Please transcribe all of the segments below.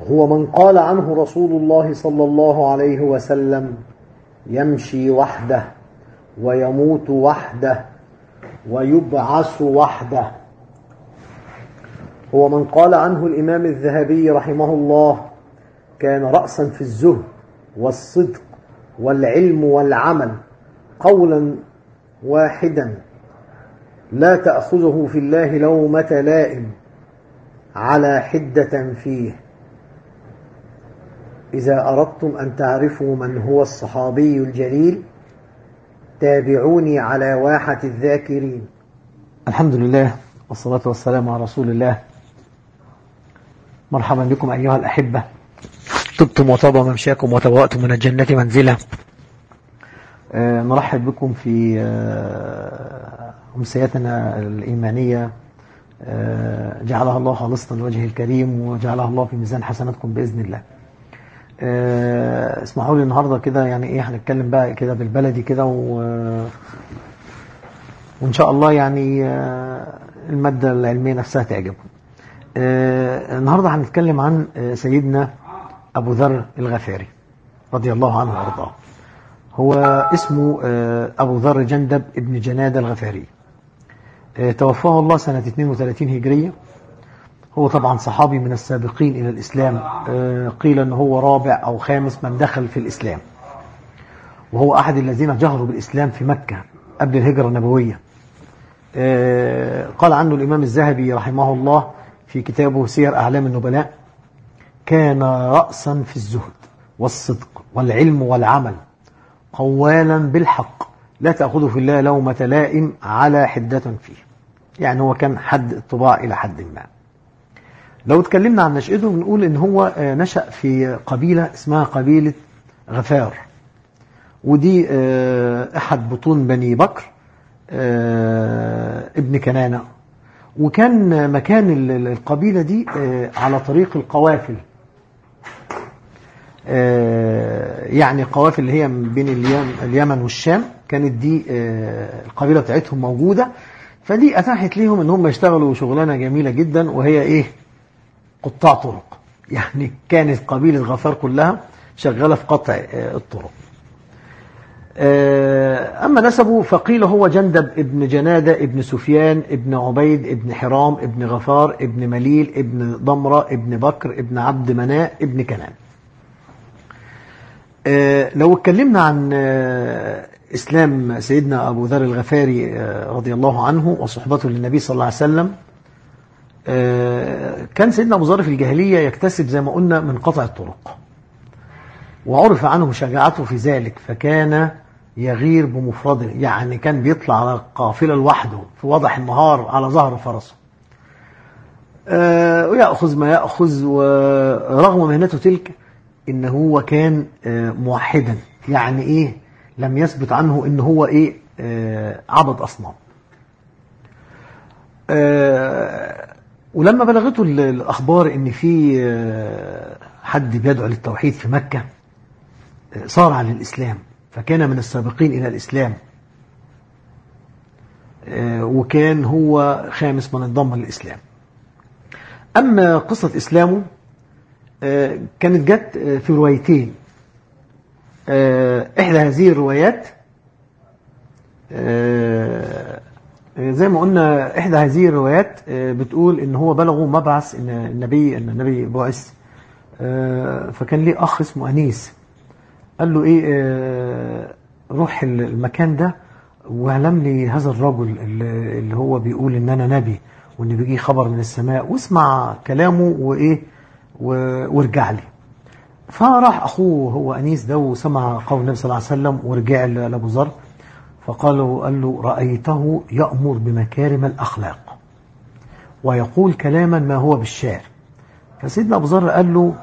هو من قال عنه رسول الله صلى الله عليه وسلم يمشي وحده ويموت وحده ويبعث وحده هو من قال عنه الإمام الذهبي رحمه الله كان رأسا في الزهد والصدق والعلم والعمل قولا واحدا لا تأخذه في الله لومة لائم على حدة فيه إذا أردتم أن تعرفوا من هو الصحابي الجليل تابعوني على واحة الذاكرين الحمد لله والصلاة والسلام على رسول الله مرحبا بكم أيها الأحبة طبتم وطاب ممشاكم وتبوأتم من الجنة منزلا آه نرحب بكم في آه أمسياتنا الإيمانية آه جعلها الله خالصة لوجهه الكريم وجعلها الله في ميزان حسناتكم بإذن الله اسمحوا لي النهارده كده يعني ايه هنتكلم بقى كده بالبلدي كده و... وان شاء الله يعني الماده العلميه نفسها تعجبكم. النهارده هنتكلم عن سيدنا ابو ذر الغفاري رضي الله عنه وارضاه. هو اسمه ابو ذر جندب ابن جناده الغفاري. توفاه الله سنه 32 هجريه هو طبعا صحابي من السابقين إلى الإسلام قيل أنه هو رابع أو خامس من دخل في الإسلام وهو أحد الذين جهروا بالإسلام في مكة قبل الهجرة النبوية قال عنه الإمام الذهبي رحمه الله في كتابه سير أعلام النبلاء كان رأسا في الزهد والصدق والعلم والعمل قوالا بالحق لا تأخذه في الله لومة لائم على حدة فيه يعني هو كان حد الطباع إلى حد ما لو اتكلمنا عن نشأته بنقول ان هو نشأ في قبيلة اسمها قبيلة غفار ودي احد بطون بني بكر ابن كنانة وكان مكان القبيلة دي على طريق القوافل يعني قوافل اللي هي بين اليمن والشام كانت دي القبيلة بتاعتهم موجودة فدي اتاحت ليهم ان هم يشتغلوا شغلانة جميلة جدا وهي ايه قطاع طرق يعني كانت قبيلة غفار كلها شغالة في قطع الطرق أما نسبه فقيل هو جندب ابن جنادة ابن سفيان ابن عبيد ابن حرام ابن غفار ابن مليل ابن ضمرة ابن بكر ابن عبد مناء ابن كنان لو اتكلمنا عن إسلام سيدنا أبو ذر الغفاري رضي الله عنه وصحبته للنبي صلى الله عليه وسلم كان سيدنا أبو ذر في الجاهلية يكتسب زي ما قلنا من قطع الطرق وعرف عنه شجاعته في ذلك فكان يغير بمفرده يعني كان بيطلع على قافلة لوحده في وضح النهار على ظهر فرسه ويأخذ ما يأخذ ورغم مهنته تلك إن هو كان موحدا يعني إيه لم يثبت عنه إن هو إيه عبد أصنام ولما بلغته الأخبار إن في حد بيدعو للتوحيد في مكة صار على الإسلام فكان من السابقين إلى الإسلام وكان هو خامس من انضم للإسلام أما قصة إسلامه كانت جت في روايتين إحدى هذه الروايات زي ما قلنا إحدى هذه الروايات بتقول إن هو بلغوا مبعث إن النبي إن النبي بعث فكان ليه أخ اسمه أنيس قال له إيه روح المكان ده واعلم لي هذا الرجل اللي هو بيقول إن أنا نبي وإن بيجي خبر من السماء واسمع كلامه وإيه وارجع لي فراح أخوه هو أنيس ده وسمع قول النبي صلى الله عليه وسلم ورجع لأبو ذر فقال له, قال له رأيته يأمر بمكارم الأخلاق ويقول كلاما ما هو بالشعر فسيدنا أبو ذر قال له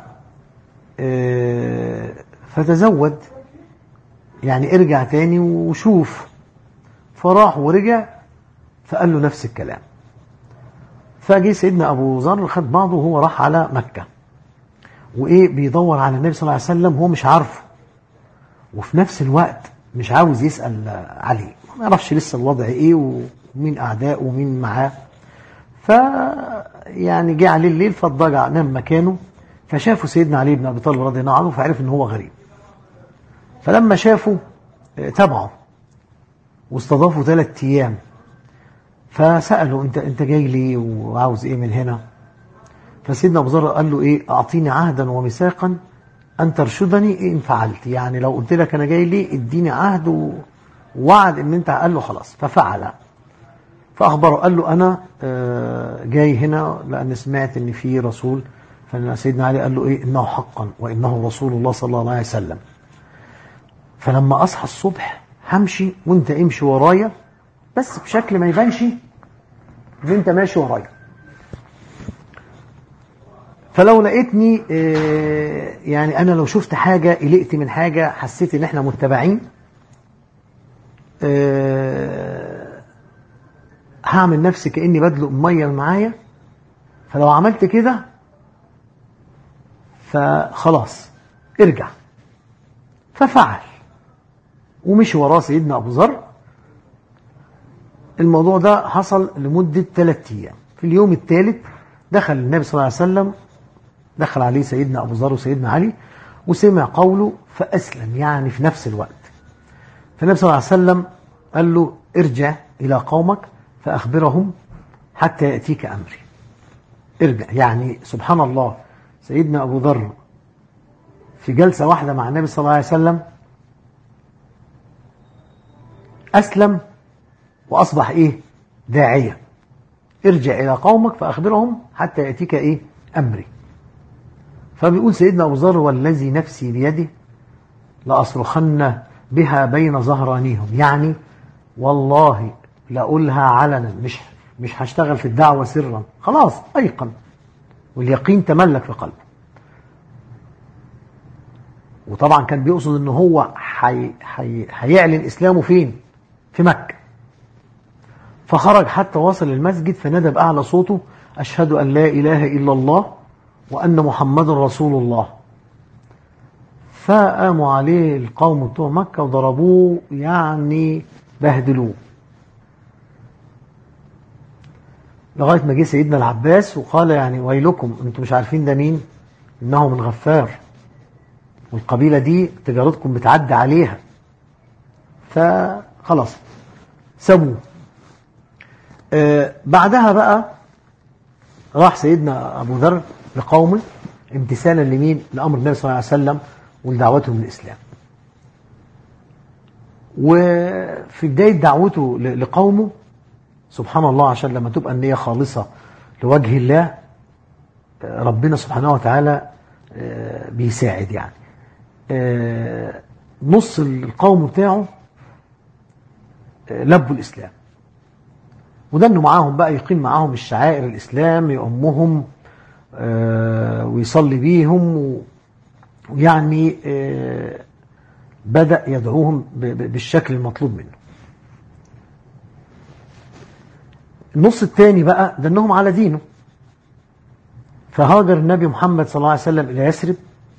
اه فتزود يعني ارجع تاني وشوف فراح ورجع فقال له نفس الكلام فجي سيدنا أبو ذر خد بعضه وهو راح على مكة وإيه بيدور على النبي صلى الله عليه وسلم هو مش عارفه وفي نفس الوقت مش عاوز يسأل عليه ما يعرفش لسه الوضع ايه ومين اعداء ومين معاه ف يعني جه عليه الليل فاضطجع نام مكانه فشافوا سيدنا علي بن أبي طالب رضي الله عنه فعرف ان هو غريب فلما شافوا آه، تبعوا واستضافوا ثلاث أيام فسألوا انت انت جاي لي وعاوز ايه من هنا فسيدنا ابو ذر قال له ايه اعطيني عهدا وميثاقا ان ترشدني ان فعلت يعني لو قلت لك انا جاي لي اديني عهد ووعد ان انت قال له خلاص ففعل فاخبره قال له انا آه، جاي هنا لان سمعت ان في رسول فسيدنا علي قال له ايه انه حقا وانه رسول الله صلى الله عليه وسلم فلما اصحى الصبح همشي وانت امشي ورايا بس بشكل ما يبانش ان انت ماشي ورايا فلو لقيتني آه، يعني انا لو شفت حاجة قلقت من حاجة حسيت ان احنا متبعين آه، هعمل نفسي كأني بدلق مية معايا فلو عملت كده فخلاص ارجع ففعل ومشي وراه سيدنا أبو ذر الموضوع ده حصل لمدة ثلاثة أيام في اليوم الثالث دخل النبي صلى الله عليه وسلم دخل عليه سيدنا أبو ذر وسيدنا علي وسمع قوله فأسلم يعني في نفس الوقت فالنبي صلى الله عليه وسلم قال له ارجع إلى قومك فأخبرهم حتى يأتيك أمري ارجع يعني سبحان الله سيدنا أبو ذر في جلسة واحدة مع النبي صلى الله عليه وسلم أسلم وأصبح إيه داعية ارجع إلى قومك فأخبرهم حتى يأتيك إيه أمري فبيقول سيدنا أبو ذر والذي نفسي بيده لأصرخن بها بين ظهرانيهم يعني والله لأقولها علنا مش مش هشتغل في الدعوة سرا خلاص أيقن واليقين تملك في قلبه وطبعا كان بيقصد ان هو حي حي هيعلن اسلامه فين في مكة فخرج حتى وصل المسجد فنادى بأعلى صوته أشهد أن لا إله إلا الله وأن محمد رسول الله فقاموا عليه القوم بتوع مكة وضربوه يعني بهدلوه لغاية ما جه سيدنا العباس وقال يعني ويلكم انتم مش عارفين ده مين انه من غفار والقبيلة دي تجارتكم بتعدي عليها فخلاص سابوه آه بعدها بقى راح سيدنا أبو ذر لقومه امتثالا لمين لأمر النبي صلى الله عليه وسلم ولدعوتهم للإسلام وفي بداية دعوته لقومه سبحان الله عشان لما تبقى النية خالصة لوجه الله ربنا سبحانه وتعالى بيساعد يعني نص القوم بتاعه لبوا الإسلام وده انه معاهم بقى يقيم معاهم الشعائر الإسلام يأمهم ويصلي بيهم ويعني بدأ يدعوهم بالشكل المطلوب منه النص الثاني بقى ده انهم على دينه فهاجر النبي محمد صلى الله عليه وسلم الى يثرب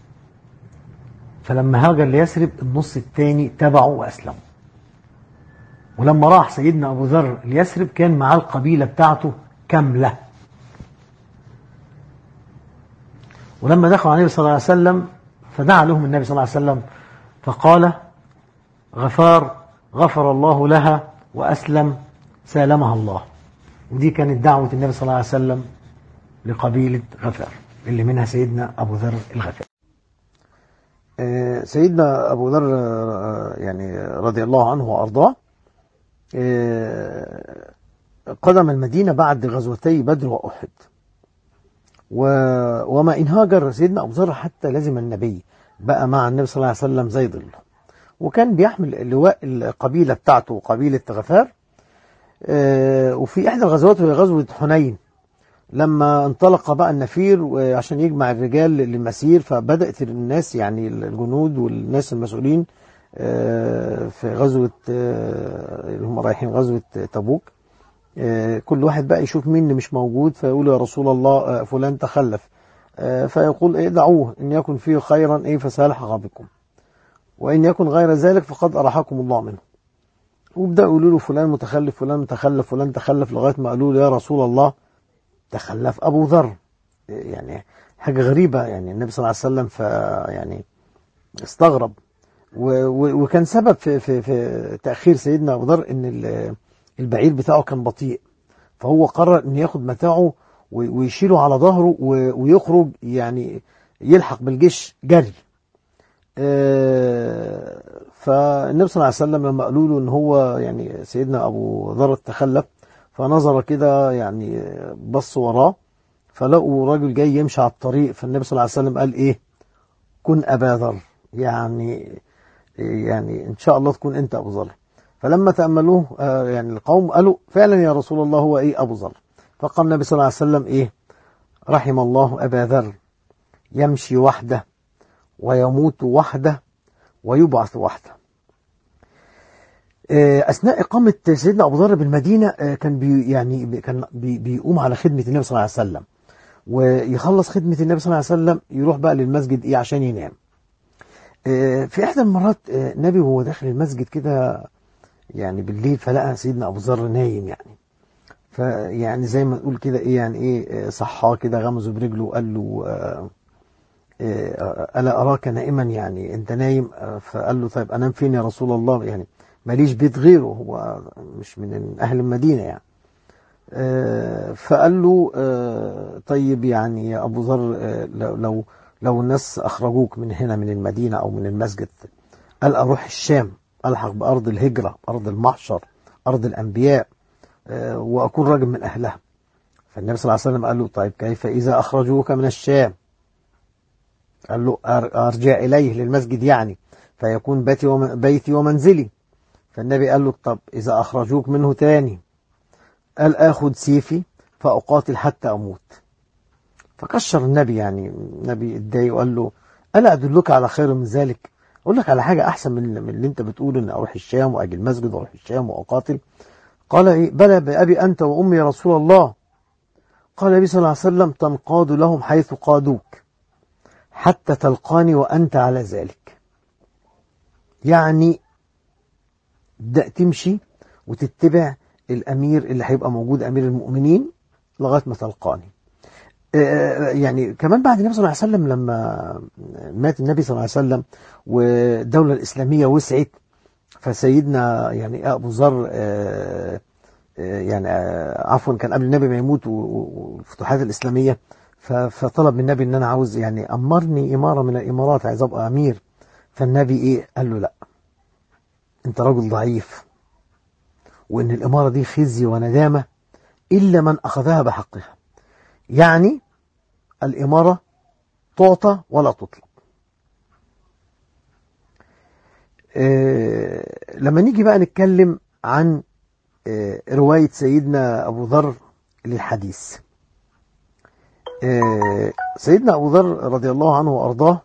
فلما هاجر ليثرب النص الثاني تبعوا واسلموا ولما راح سيدنا ابو ذر ليثرب كان معاه القبيله بتاعته كامله ولما دخلوا عليه صلى الله عليه وسلم فدعا لهم النبي صلى الله عليه وسلم فقال غفار غفر الله لها وأسلم سالمها الله ودي كانت دعوة النبي صلى الله عليه وسلم لقبيلة غفار اللي منها سيدنا أبو ذر الغفار سيدنا أبو ذر يعني رضي الله عنه وأرضاه قدم المدينة بعد غزوتي بدر وأحد وما إن هاجر سيدنا أبو ذر حتى لزم النبي بقى مع النبي صلى الله عليه وسلم زي ظل وكان بيحمل لواء القبيلة بتاعته قبيلة غفار وفي إحدى الغزوات وهي غزوة حنين لما انطلق بقى النفير عشان يجمع الرجال للمسير فبدأت الناس يعني الجنود والناس المسؤولين في غزوة اللي هم رايحين غزوة تبوك كل واحد بقى يشوف مين اللي مش موجود فيقول يا رسول الله فلان تخلف فيقول ايه دعوه ان يكن فيه خيرا ايه فسيلحق بكم وان يكن غير ذلك فقد ارحكم الله منه وبدأوا يقولوا له فلان متخلف فلان متخلف فلان تخلف لغايه ما قالوا له يا رسول الله تخلف ابو ذر يعني حاجة غريبة يعني النبي صلى الله عليه وسلم ف يعني استغرب و- و- وكان سبب في, في, في تأخير سيدنا أبو ذر إن ال- البعير بتاعه كان بطيء فهو قرر إن ياخد متاعه و- ويشيله على ظهره و- ويخرج يعني يلحق بالجيش جري آه، فالنبي صلى الله عليه وسلم لما قالوا له ان هو يعني سيدنا ابو ذر تخلف فنظر كده يعني بص وراه فلقوا راجل جاي يمشي على الطريق فالنبي صلى الله عليه وسلم قال ايه كن ابا ذر يعني يعني ان شاء الله تكون انت ابو ذر فلما تاملوه آه، يعني القوم قالوا فعلا يا رسول الله هو ايه ابو ذر فقال النبي صلى الله عليه وسلم ايه رحم الله ابا ذر يمشي وحده ويموت وحده ويبعث وحده آه، اثناء اقامه سيدنا ابو ذر بالمدينه آه، كان بي يعني كان بي بيقوم على خدمه النبي صلى الله عليه وسلم ويخلص خدمه النبي صلى الله عليه وسلم يروح بقى للمسجد ايه عشان ينام آه، في احدى المرات آه، النبي وهو داخل المسجد كده يعني بالليل فلقى سيدنا ابو ذر نايم يعني فيعني زي ما نقول كده ايه يعني ايه آه، صحاه كده غمزه برجله وقال له آه، آه، ألا أراك نائما يعني أنت نايم آه، فقال له طيب أنام فين يا رسول الله يعني ماليش بيت غيره هو مش من أهل المدينة يعني آه، فقال له آه، طيب يعني يا أبو ذر آه، لو لو لو الناس أخرجوك من هنا من المدينة أو من المسجد قال أروح الشام ألحق بأرض الهجرة أرض المحشر أرض الأنبياء آه، وأكون راجل من أهلها فالنبي صلى الله عليه وسلم قال له طيب كيف إذا أخرجوك من الشام قال له أر- أرجع إليه للمسجد يعني فيكون بيتي وم- بيتي ومنزلي فالنبي قال له طب إذا أخرجوك منه تاني قال آخذ سيفي فأقاتل حتى أموت فكشر النبي يعني النبي اتضايق وقال له ألا أدلك على خير من ذلك أقول لك على حاجة أحسن من من اللي أنت بتقول إن أروح الشام وأجي المسجد وأروح الشام وأقاتل قال إيه بلى بأبي أنت وأمي يا رسول الله قال النبي صلى الله عليه وسلم تنقاد لهم حيث قادوك حتى تلقاني وأنت على ذلك يعني تبدأ تمشي وتتبع الأمير اللي هيبقى موجود أمير المؤمنين لغاية ما تلقاني آه، يعني كمان بعد النبي صلى الله عليه وسلم لما مات النبي صلى الله عليه وسلم والدولة الإسلامية وسعت فسيدنا يعني أبو ذر آه، آه، يعني آه، عفوا كان قبل النبي ما يموت و- و- والفتوحات الإسلامية ف- فطلب من النبي ان انا عاوز يعني امرني اماره من الامارات عايز ابقى امير فالنبي ايه قال له لا انت رجل ضعيف وان الاماره دي خزي وندامه الا من اخذها بحقها يعني الاماره تعطى ولا تطلب آه لما نيجي بقى نتكلم عن آه روايه سيدنا ابو ذر للحديث آه، سيدنا أبو ذر رضي الله عنه وأرضاه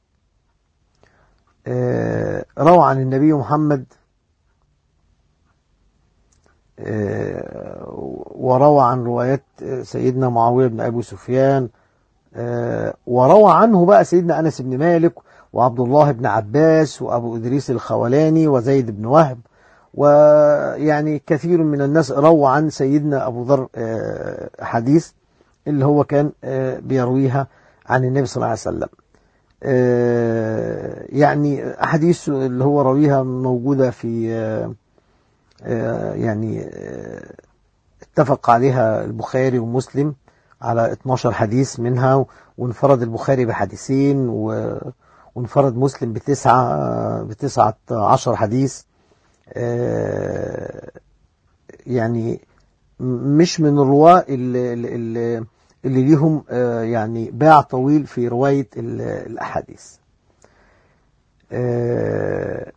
آه، روى عن النبي محمد آه، وروى عن روايات سيدنا معاوية بن أبي سفيان آه، وروى عنه بقى سيدنا أنس بن مالك وعبد الله بن عباس وأبو إدريس الخولاني وزيد بن وهب ويعني كثير من الناس روى عن سيدنا أبو ذر آه، حديث اللي هو كان آه، بيرويها عن النبي صلى الله عليه وسلم آه، يعني أحاديث اللي هو رويها موجودة في آه، آه، يعني آه، اتفق عليها البخاري ومسلم على 12 حديث منها وانفرد البخاري بحديثين و- وانفرد مسلم بتسعة بتسعة عشر حديث آه، يعني م- مش من الرواة اللي, اللي, اللي ليهم آه، يعني باع طويل في رواية ال- الأحاديث آه،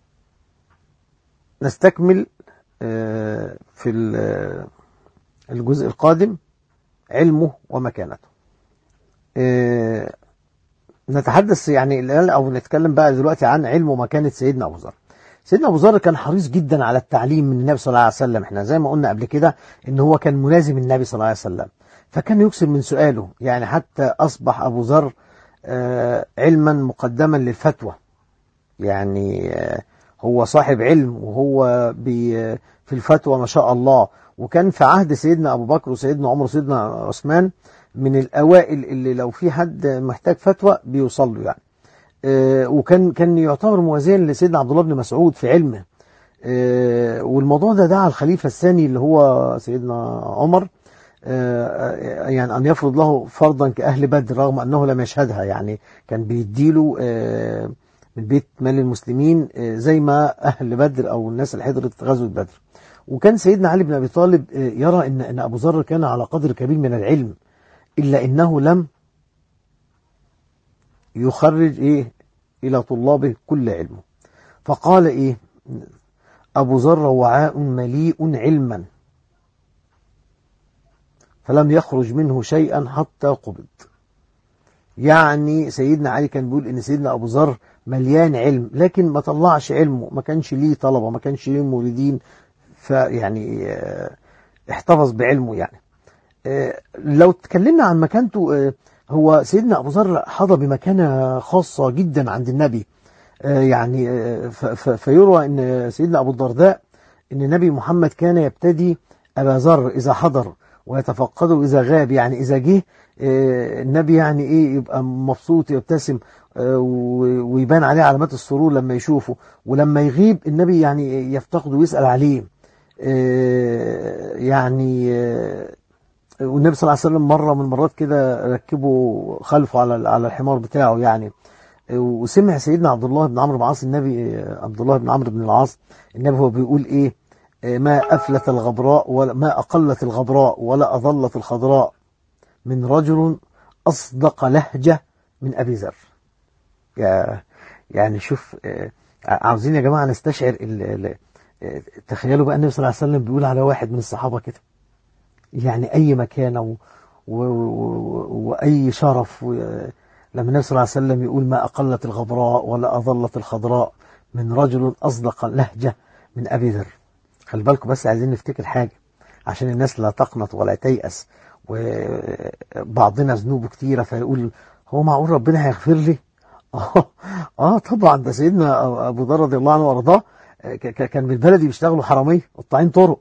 نستكمل آه، في ال- الجزء القادم علمه ومكانته آه، نتحدث يعني الآن أو نتكلم بقى دلوقتي عن علم ومكانة سيدنا أبو ذر سيدنا أبو ذر كان حريص جدا على التعليم من النبي صلى الله عليه وسلم احنا زي ما قلنا قبل كده ان هو كان ملازم النبي صلى الله عليه وسلم فكان يكثر من سؤاله يعني حتى أصبح أبو ذر آه، علما مقدما للفتوى يعني آه، هو صاحب علم وهو بي في الفتوى ما شاء الله وكان في عهد سيدنا أبو بكر وسيدنا عمر وسيدنا عثمان من الأوائل اللي لو في حد محتاج فتوى بيوصل له يعني آه، وكان كان يعتبر موازيا لسيدنا عبد الله بن مسعود في علمه آه، والموضوع ده دعا الخليفة الثاني اللي هو سيدنا عمر آه، يعني أن يفرض له فرضا كأهل بدر رغم أنه لم يشهدها يعني كان بيديله من بيت مال المسلمين زي ما أهل بدر أو الناس اللي حضرت غزوة بدر وكان سيدنا علي بن أبي طالب يرى أن أن أبو ذر كان على قدر كبير من العلم إلا إنه لم يخرج إيه إلى طلابه كل علمه فقال إيه أبو ذر وعاء مليء علما فلم يخرج منه شيئا حتى قبض يعني سيدنا علي كان بيقول ان سيدنا ابو ذر مليان علم لكن ما طلعش علمه ما كانش ليه طلبه ما كانش ليه موردين فيعني آه، احتفظ بعلمه يعني آه، لو تكلمنا عن مكانته آه، هو سيدنا أبو ذر حظى بمكانة خاصة جدا عند النبي يعني فيروى أن سيدنا أبو الدرداء أن النبي محمد كان يبتدي أبا ذر إذا حضر ويتفقده إذا غاب يعني إذا جه النبي يعني إيه يبقى مبسوط يبتسم ويبان عليه علامات السرور لما يشوفه ولما يغيب النبي يعني يفتقده ويسأل عليه يعني والنبي صلى الله عليه وسلم مرة من المرات كده ركبوا خلفه على على الحمار بتاعه يعني وسمع سيدنا عبد الله بن عمرو بن العاص النبي عبد الله بن عمرو بن العاص النبي هو بيقول ايه ما أفلت الغبراء ولا ما أقلت الغبراء ولا أظلت الخضراء من رجل أصدق لهجة من أبي ذر يعني شوف عاوزين يا جماعة نستشعر تخيلوا بقى النبي صلى الله عليه وسلم بيقول على واحد من الصحابة كده يعني أي مكانة و... و... و... وأي شرف و... لما النبي صلى الله عليه وسلم يقول ما أقلت الغبراء ولا أظلت الخضراء من رجل أصدق لهجة من أبي ذر خلي بالكم بس عايزين نفتكر حاجة عشان الناس لا تقنط ولا تيأس وبعضنا ذنوبه كتيرة فيقول هو معقول ربنا هيغفر لي اه اه طبعا ده سيدنا ابو ذر رضي الله عنه وارضاه كان بالبلدي بيشتغلوا حراميه قطاعين طرق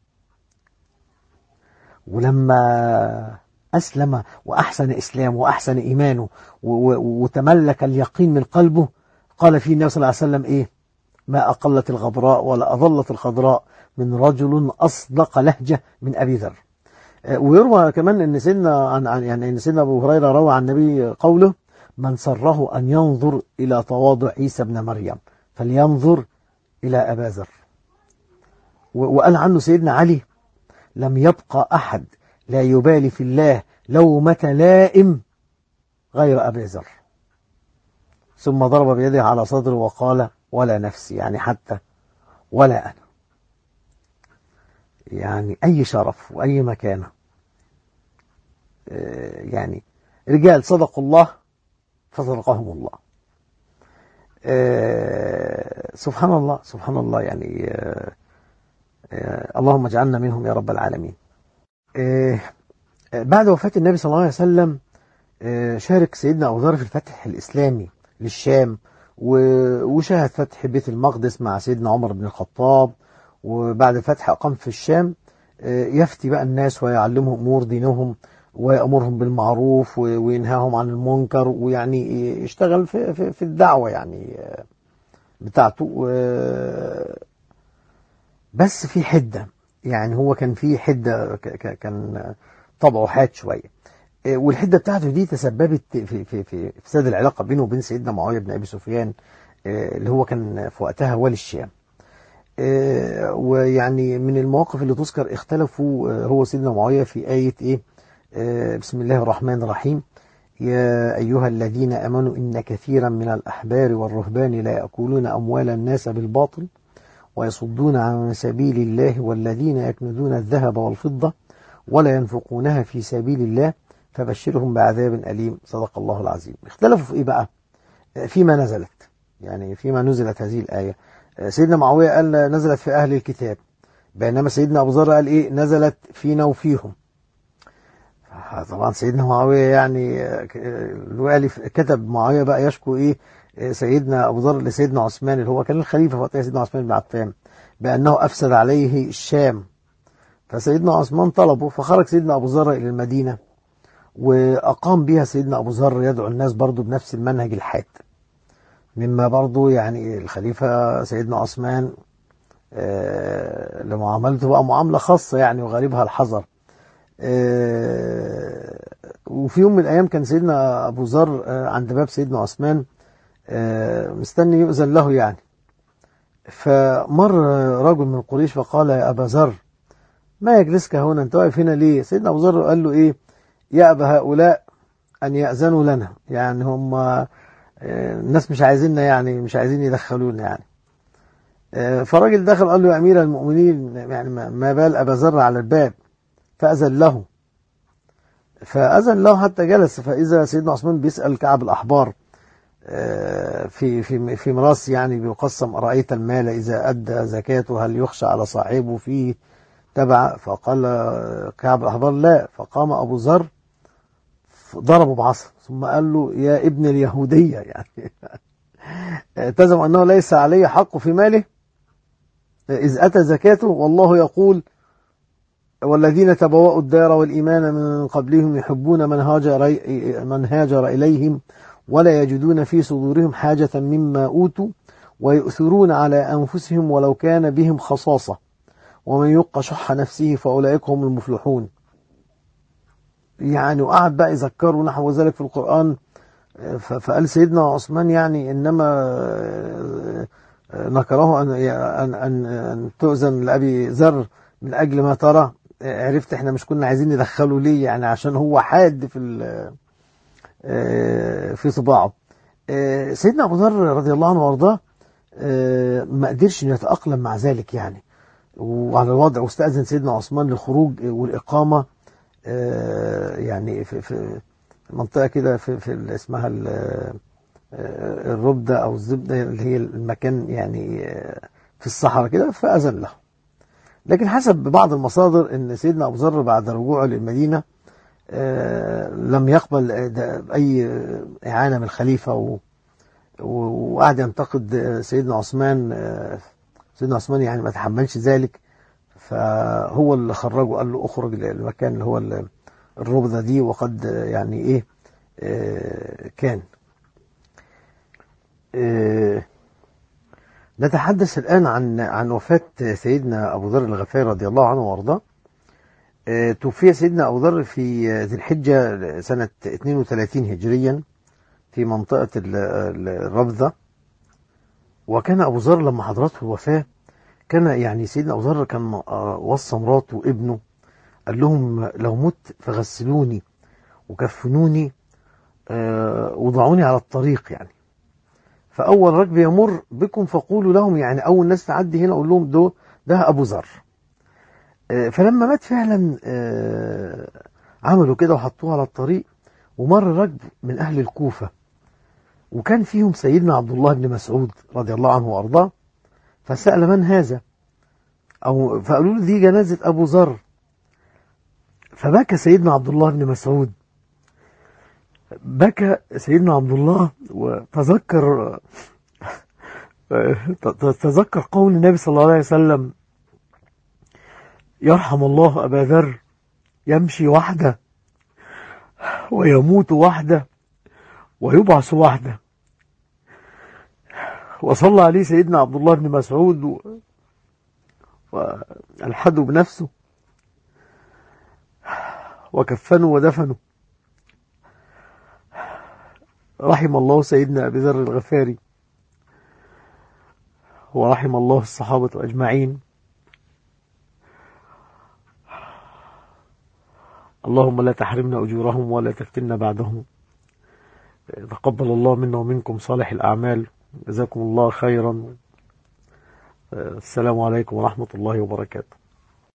ولما أسلم وأحسن إسلامه وأحسن إيمانه وتملك اليقين من قلبه قال فيه النبي صلى الله عليه وسلم إيه ما أقلت الغبراء ولا أظلت الخضراء من رجل أصدق لهجة من أبي ذر ويروى كمان ان سيدنا عن يعني ان سيدنا ابو هريره روى عن النبي قوله من سره ان ينظر الى تواضع عيسى ابن مريم فلينظر الى ابا ذر وقال عنه سيدنا علي لم يبقى أحد لا يبالي في الله لومة لائم غير أبي ذر ثم ضرب بيده على صدره وقال ولا نفسي يعني حتى ولا أنا يعني أي شرف وأي مكانة يعني رجال صدقوا الله فصدقهم الله سبحان الله سبحان الله يعني اللهم اجعلنا منهم يا رب العالمين بعد وفاة النبي صلى الله عليه وسلم شارك سيدنا أبو ذر في الفتح الإسلامي للشام وشاهد فتح بيت المقدس مع سيدنا عمر بن الخطاب وبعد الفتح أقام في الشام يفتي بقى الناس ويعلمهم أمور دينهم ويأمرهم بالمعروف وينهاهم عن المنكر ويعني يشتغل في, في, في الدعوة يعني بتاعته بس في حدة يعني هو كان في حدة كان طبعه حاد شوية والحدة بتاعته دي تسببت في في في فساد العلاقة بينه وبين سيدنا معاوية بن أبي سفيان اللي هو كان في وقتها والي الشام ويعني من المواقف اللي تذكر اختلفوا هو سيدنا معاوية في آية إيه بسم الله الرحمن الرحيم يا أيها الذين أمنوا إن كثيرا من الأحبار والرهبان لا يأكلون أموال الناس بالباطل ويصدون عن سبيل الله والذين يكنزون الذهب والفضة ولا ينفقونها في سبيل الله فبشرهم بعذاب أليم صدق الله العظيم اختلفوا في إيه بقى فيما نزلت يعني فيما نزلت هذه الآية سيدنا معاوية قال نزلت في أهل الكتاب بينما سيدنا أبو ذر قال إيه نزلت فينا وفيهم طبعا سيدنا معاوية يعني الوالي كتب معاوية بقى يشكو إيه سيدنا أبو ذر لسيدنا عثمان اللي هو كان الخليفة في وقتها سيدنا عثمان بن عفان بأنه أفسد عليه الشام فسيدنا عثمان طلبه فخرج سيدنا أبو ذر إلى المدينة وأقام بها سيدنا أبو ذر يدعو الناس برضو بنفس المنهج الحاد مما برضو يعني الخليفة سيدنا عثمان آه، لمعاملته بقى معاملة خاصة يعني وغالبها الحذر آه، وفي يوم من الأيام كان سيدنا أبو ذر آه، عند باب سيدنا عثمان آه، مستني يؤذن له يعني فمر رجل من قريش فقال يا أبا ذر ما يجلسك هنا أنت واقف هنا ليه سيدنا أبو ذر قال له إيه يأبى هؤلاء أن يأذنوا لنا يعني هم آه، الناس مش عايزيننا يعني مش عايزين يدخلونا يعني آه، فالراجل دخل قال له يا أمير المؤمنين يعني ما ما بال أبا ذر على الباب فأذن له فأذن له حتى جلس فإذا سيدنا عثمان بيسأل كعب الأحبار آه، في في في مراس يعني بيقسم أرأيت المال إذا أدى زكاته هل يخشى على صاحبه فيه تبع فقال كعب الأحبار لا فقام أبو ذر ضربه بعصا ثم قال له يا ابن اليهودية يعني تزعم أنه ليس علي حق في ماله إذ أتى زكاته والله يقول والذين تبوأوا الدار والإيمان من قبلهم يحبون من هاجر, من هاجر إليهم ولا يجدون في صدورهم حاجة مما أوتوا ويؤثرون على أنفسهم ولو كان بهم خصاصة ومن يوق شح نفسه فأولئك هم المفلحون يعني وقعد بقى يذكروا نحو ذلك في القرآن ف- فقال سيدنا عثمان يعني إنما نكره أن أن أن, أن تؤذن لأبي ذر من أجل ما ترى عرفت احنا مش كنا عايزين ندخله ليه يعني عشان هو حاد في ال- في طباعه سيدنا أبو ذر رضي الله عنه وارضاه ما قدرش انه يتأقلم مع ذلك يعني وعلى الوضع واستأذن سيدنا عثمان للخروج والإقامة آه، يعني في في منطقة كده في في ال- اسمها ال- آه، الربدة أو الزبدة اللي هي المكان يعني آه، في الصحراء كده فأذن له لكن حسب بعض المصادر أن سيدنا أبو ذر بعد رجوعه للمدينة آه، لم يقبل ده- أي إعانة من الخليفة و- و- وقعد ينتقد سيدنا عثمان آه، سيدنا عثمان يعني ما تحملش ذلك فهو اللي خرجه قال له اخرج المكان اللي هو ال- الربذة دي وقد يعني ايه آه، كان آه، نتحدث الآن عن عن وفاة سيدنا أبو ذر الغفاري رضي الله عنه وأرضاه آه، توفي سيدنا أبو ذر في ذي الحجة سنة 32 هجريا في منطقة ال- ال- الربذة وكان أبو ذر لما حضرته الوفاة كان يعني سيدنا أبو ذر كان آه، وصى مراته وابنه قال لهم لو مت فغسلوني وكفنوني آه، وضعوني على الطريق يعني فأول ركب يمر بكم فقولوا لهم يعني أول ناس تعدي هنا أقول لهم ده ده أبو ذر آه، فلما مات فعلا آه، عملوا كده وحطوه على الطريق ومر ركب من أهل الكوفة وكان فيهم سيدنا عبد الله بن مسعود رضي الله عنه وأرضاه فسأل من هذا أو فقالوا له دي جنازة أبو ذر فبكى سيدنا عبد الله بن مسعود بكى سيدنا عبد الله وتذكر تذكر قول النبي صلى الله عليه وسلم يرحم الله أبا ذر يمشي وحده ويموت وحده ويبعث وحده وصلى عليه سيدنا عبد الله بن مسعود و... والحده بنفسه وكفنه ودفنه رحم الله سيدنا أبي ذر الغفاري ورحم الله الصحابة أجمعين اللهم لا تحرمنا أجورهم ولا تفتنا بعدهم تقبل الله منا ومنكم صالح الأعمال جزاكم الله خيرا السلام عليكم ورحمة الله وبركاته